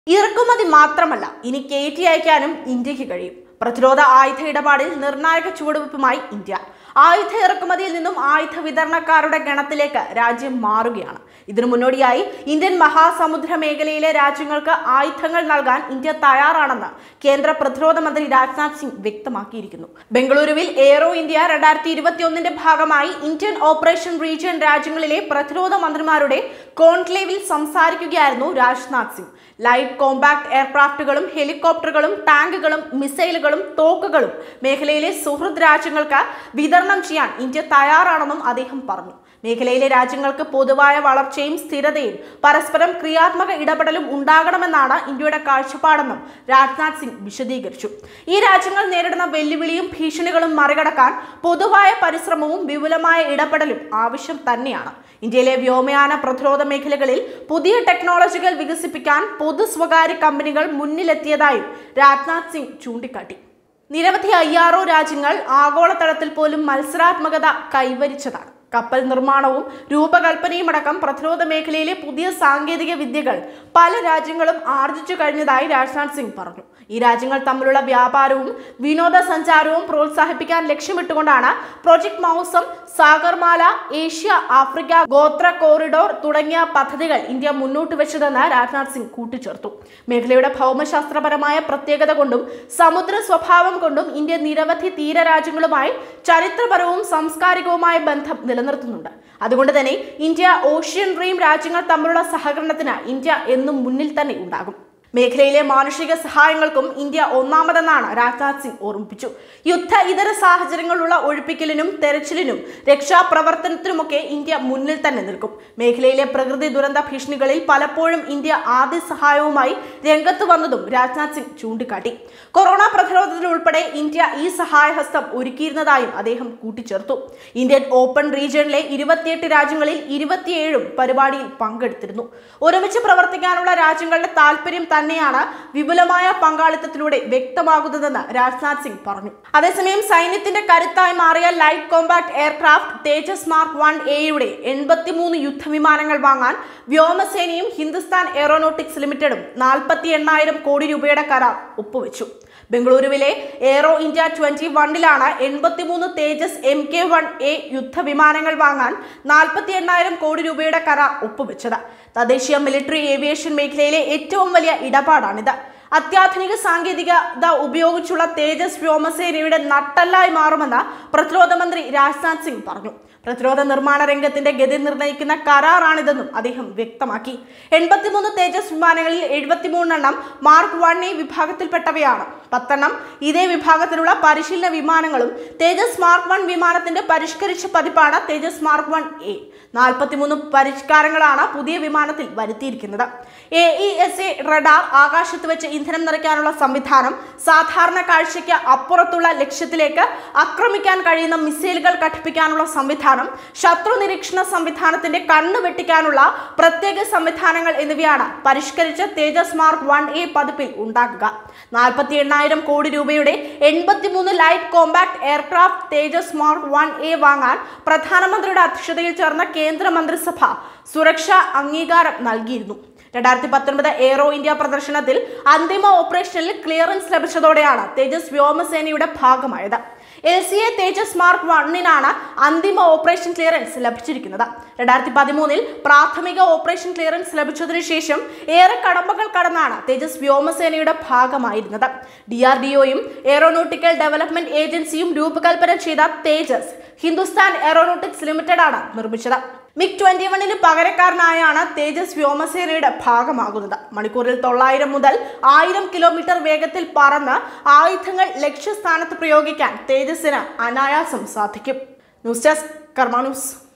ഇറക്കുമതി മാത്രമല്ല ഇനി കയറ്റി അയക്കാനും ഇന്ത്യക്ക് കഴിയും പ്രതിരോധ ആയുധ ഇടപാടിൽ നിർണായക ചുവടുവയ്പുമായി ഇന്ത്യ ആയുധ ഇറക്കുമതിയിൽ നിന്നും ആയുധ വിതരണക്കാരുടെ ഗണത്തിലേക്ക് രാജ്യം മാറുകയാണ് ഇതിനു മുന്നോടിയായി ഇന്ത്യൻ മഹാസമുദ്ര മേഖലയിലെ രാജ്യങ്ങൾക്ക് ആയുധങ്ങൾ നൽകാൻ ഇന്ത്യ തയ്യാറാണെന്ന് കേന്ദ്ര പ്രതിരോധ മന്ത്രി രാജ്നാഥ് സിംഗ് വ്യക്തമാക്കിയിരിക്കുന്നു ബംഗളൂരുവിൽ എയ്റോ ഇന്ത്യ രണ്ടായിരത്തി ഇരുപത്തിയൊന്നിന്റെ ഭാഗമായി ഇന്ത്യൻ ഓപ്പറേഷൻ റീജിയൻ രാജ്യങ്ങളിലെ പ്രതിരോധ മന്ത്രിമാരുടെ കോൺക്ലേവിൽ സംസാരിക്കുകയായിരുന്നു രാജ്നാഥ് സിംഗ് ലൈറ്റ് കോമ്പാക്ട് എയർക്രാഫ്റ്റുകളും ഹെലികോപ്റ്ററുകളും ടാങ്കുകളും മിസൈലുകളും തോക്കുകളും മേഖലയിലെ സുഹൃത് രാജ്യങ്ങൾക്ക് വിതരണം ചെയ്യാൻ ഇന്ത്യ തയ്യാറാണെന്നും അദ്ദേഹം പറഞ്ഞു മേഖലയിലെ രാജ്യങ്ങൾക്ക് പൊതുവായ വളർച്ചയും സ്ഥിരതയും പരസ്പരം ക്രിയാത്മക ഇടപെടലും ഉണ്ടാകണമെന്നാണ് ഇന്ത്യയുടെ കാഴ്ചപ്പാടെന്നും രാജ്നാഥ് സിംഗ് വിശദീകരിച്ചു ഈ രാജ്യങ്ങൾ നേരിടുന്ന വെല്ലുവിളിയും ഭീഷണികളും മറികടക്കാൻ പൊതുവായ പരിശ്രമവും വിപുലമായ ഇടപെടലും ആവശ്യം തന്നെയാണ് ഇന്ത്യയിലെ വ്യോമയാന പ്രതിരോധ മേഖലകളിൽ പുതിയ ടെക്നോളജികൾ വികസിപ്പിക്കാൻ പൊതു സ്വകാര്യ കമ്പനികൾ മുന്നിലെത്തിയതായും രാജ്നാഥ് സിംഗ് ചൂണ്ടിക്കാട്ടി നിരവധി ഐ ആർ ഒ രാജ്യങ്ങൾ ആഗോളതലത്തിൽ പോലും മത്സരാത്മകത കൈവരിച്ചതാണ് കപ്പൽ നിർമ്മാണവും രൂപകൽപ്പനയും അടക്കം പ്രതിരോധ മേഖലയിലെ പുതിയ സാങ്കേതിക വിദ്യകൾ പല രാജ്യങ്ങളും ആർജിച്ചു കഴിഞ്ഞതായി രാജ്നാഥ് സിംഗ് പറഞ്ഞു ഈ രാജ്യങ്ങൾ തമ്മിലുള്ള വ്യാപാരവും വിനോദസഞ്ചാരവും പ്രോത്സാഹിപ്പിക്കാൻ ലക്ഷ്യമിട്ടുകൊണ്ടാണ് project Mausam Sagarmala Asia Africa ഗോത്ര കോറിഡോർ തുടങ്ങിയ പദ്ധതികൾ ഇന്ത്യ മുന്നോട്ട് വെച്ചതെന്ന് രാജ്നാഥ് സിംഗ് കൂട്ടിച്ചേർത്തു മേഖലയുടെ ഭൗമശാസ്ത്രപരമായ പ്രത്യേകത കൊണ്ടും സമുദ്ര സ്വഭാവം കൊണ്ടും ഇന്ത്യ നിരവധി തീരരാജ്യങ്ങളുമായി ചരിത്രപരവും സാംസ്കാരികവുമായ ബന്ധം നിലനിർത്തുന്നുണ്ട് അതുകൊണ്ട് തന്നെ ഇന്ത്യ ഓഷ്യൻ ഡ്രീം രാജ്യങ്ങൾ തമ്മിലുള്ള സഹകരണത്തിന് ഇന്ത്യ എന്നും മുന്നിൽ തന്നെ ഉണ്ടാകും മേഖലയിലെ മാനുഷിക സഹായങ്ങൾക്കും ഇന്ത്യ ഒന്നാമതെന്നാണ് രാജ്നാഥ് സിംഗ് ഓർമ്മിപ്പിച്ചു യുദ്ധ ഇതര സാഹചര്യങ്ങളുള്ള ഒഴിപ്പിക്കലിനും തെരച്ചിലിനും രക്ഷാപ്രവർത്തനത്തിനുമൊക്കെ ഇന്ത്യ മുന്നിൽ തന്നെ നിൽക്കും മേഖലയിലെ പ്രകൃതി ദുരന്ത ഭീഷണികളിൽ പലപ്പോഴും ഇന്ത്യ ആദ്യ സഹായവുമായി രംഗത്ത് വന്നതും രാജ്നാഥ് സിംഗ് ചൂണ്ടിക്കാട്ടി കൊറോണ പ്രതിരോധത്തിലുൾപ്പെടെ ഇന്ത്യ ഈ സഹായഹസ്തം ഒരുക്കിയിരുന്നതായും അദ്ദേഹം കൂട്ടിച്ചേർത്തു ഇന്ത്യൻ ഓപ്പൺ റീജിയനിലെ ഇരുപത്തിയെട്ട് രാജ്യങ്ങളിൽ ഇരുപത്തിയേഴും പരിപാടിയിൽ പങ്കെടുത്തിരുന്നു ഒരുമിച്ച് പ്രവർത്തിക്കാനുള്ള രാജ്യങ്ങളുടെ താല്പര്യം തന്നെയാണ് വിപുലമായ പങ്കാളിത്തത്തിലൂടെ വ്യക്തമാകുന്നതെന്ന് രാജ്നാഥ് സിംഗ് പറഞ്ഞു അതേസമയം സൈന്യത്തിന്റെ കരുത്തായി മാറിയ light compact aircraft Tejas mark one എയുടെ എൺപത്തിമൂന്ന് യുദ്ധവിമാനങ്ങൾ വാങ്ങാൻ വ്യോമസേനയും ഹിന്ദുസ്ഥാൻ എയറോനോട്ടിക്സ് ലിമിറ്റഡും നാൽപ്പത്തി എണ്ണായിരം കോടി രൂപയുടെ കരാർ ഒപ്പുവെച്ചു ബംഗളൂരുവിലെ എയ്റോ ഇന്ത്യ ട്വന്റി വണ്ണിലാണ് എൺപത്തിമൂന്ന് Tejas M K one A യുദ്ധവിമാനങ്ങൾ വാങ്ങാൻ നാൽപ്പത്തി എണ്ണായിരം കോടി രൂപയുടെ കരാർ ഒപ്പുവെച്ചത് തദ്ദേശീയ മിലിറ്ററി ഏവിയേഷൻ മേഖലയിലെ ഏറ്റവും വലിയ ഇടപാടാണിത് അത്യാധുനിക സാങ്കേതികത ഉപയോഗിച്ചുള്ള തേജസ് വ്യോമസേനയുടെ നട്ടല്ലായി മാറുമെന്ന് പ്രതിരോധ മന്ത്രി രാജ്നാഥ് സിംഗ് പറഞ്ഞു പ്രതിരോധ നിർമ്മാണ രംഗത്തിന്റെ ഗതി നിർണ്ണയിക്കുന്ന കരാറാണിതെന്നും അദ്ദേഹം വ്യക്തമാക്കി എൺപത്തിമൂന്ന് തേജസ് വിമാനങ്ങളിൽ എഴുപത്തിമൂന്നെണ്ണം മാർക്ക് വൺ എ വിഭാഗത്തിൽപ്പെട്ടവയാണ് പത്തെണ്ണം ഇതേ വിഭാഗത്തിലുള്ള പരിശീലന വിമാനങ്ങളും തേജസ് മാർക്ക് വൺ വിമാനത്തിന്റെ പരിഷ്കരിച്ച പതിപ്പാണ് തേജസ് മാർക്ക് വൺ എ നാൽപ്പത്തിമൂന്ന് പരിഷ്കാരങ്ങളാണ് പുതിയ വിമാനത്തിൽ വരുത്തിയിരിക്കുന്നത് A E S A radar ആകാശത്ത് വെച്ച് ഇന്ധനം നിറയ്ക്കാനുള്ള സംവിധാനം സാധാരണ കാഴ്ചയ്ക്ക് അപ്പുറത്തുള്ള ലക്ഷ്യത്തിലേക്ക് ആക്രമിക്കാൻ കഴിയുന്ന മിസൈലുകൾ ഘടിപ്പിക്കാനുള്ള സംവിധാനം ശത്രു നിരീക്ഷണ സംവിധാനത്തിന്റെ കണ്ണ് വെട്ടിക്കാനുള്ള പ്രത്യേക സംവിധാനങ്ങൾ എന്നിവയാണ് പരിഷ്കരിച്ച തേജസ് മാർക്ക് വൺ എ പതിപ്പിൽ ഉണ്ടാക്കുക നാൽപ്പത്തി എണ്ണായിരം കോടി രൂപയുടെ എൺപത്തിമൂന്ന് light compact aircraft Tejas mark one A വാങ്ങാൻ പ്രധാനമന്ത്രിയുടെ അധ്യക്ഷതയിൽ ചേർന്ന കേന്ദ്ര മന്ത്രിസഭ സുരക്ഷാ അംഗീകാരം നൽകിയിരുന്നു രണ്ടായിരത്തി പത്തൊൻപത് എയ്റോ ഇന്ത്യ പ്രദർശനത്തിൽ അന്തിമ ഓപ്പറേഷനിൽ ക്ലിയറൻസ് ലഭിച്ചതോടെയാണ് തേജസ് വ്യോമസേനയുടെ ഭാഗമായത് L C A Tejas mark വണ്ണിനാണ് അന്തിമ ഓപ്പറേഷൻ ക്ലിയറൻസ് ലഭിച്ചിരിക്കുന്നത് രണ്ടായിരത്തി പതിമൂന്നിൽ പ്രാഥമിക ഓപ്പറേഷൻ ക്ലിയറൻസ് ലഭിച്ചതിനു ശേഷം ഏറെ കടമ്പകൾ കടന്നാണ് തേജസ് വ്യോമസേനയുടെ ഭാഗമായിരുന്നത് ഡി ആർ ഡി ഒയും എയറോനോട്ടിക്കൽ ഡെവലപ്മെന്റ് ഏജൻസിയും രൂപകൽപ്പന ചെയ്ത തേജസ് ഹിന്ദുസ്ഥാൻ എയറോനോട്ടിക്സ് ലിമിറ്റഡ് ആണ് നിർമ്മിച്ചത് മിഗ് ട്വന്റി വണ്ണിന് പകരക്കാരനായാണ് തേജസ് വ്യോമസേനയുടെ ഭാഗമാകുന്നത് മണിക്കൂറിൽ തൊള്ളായിരം മുതൽ ആയിരം കിലോമീറ്റർ വേഗത്തിൽ പറന്ന് ആയുധങ്ങൾ ലക്ഷ്യസ്ഥാനത്ത് പ്രയോഗിക്കാൻ തേജസ്സിന് അനായാസം സാധിക്കും ന്യൂസ് ഡെസ്ക് കർമ്മ ന്യൂസ്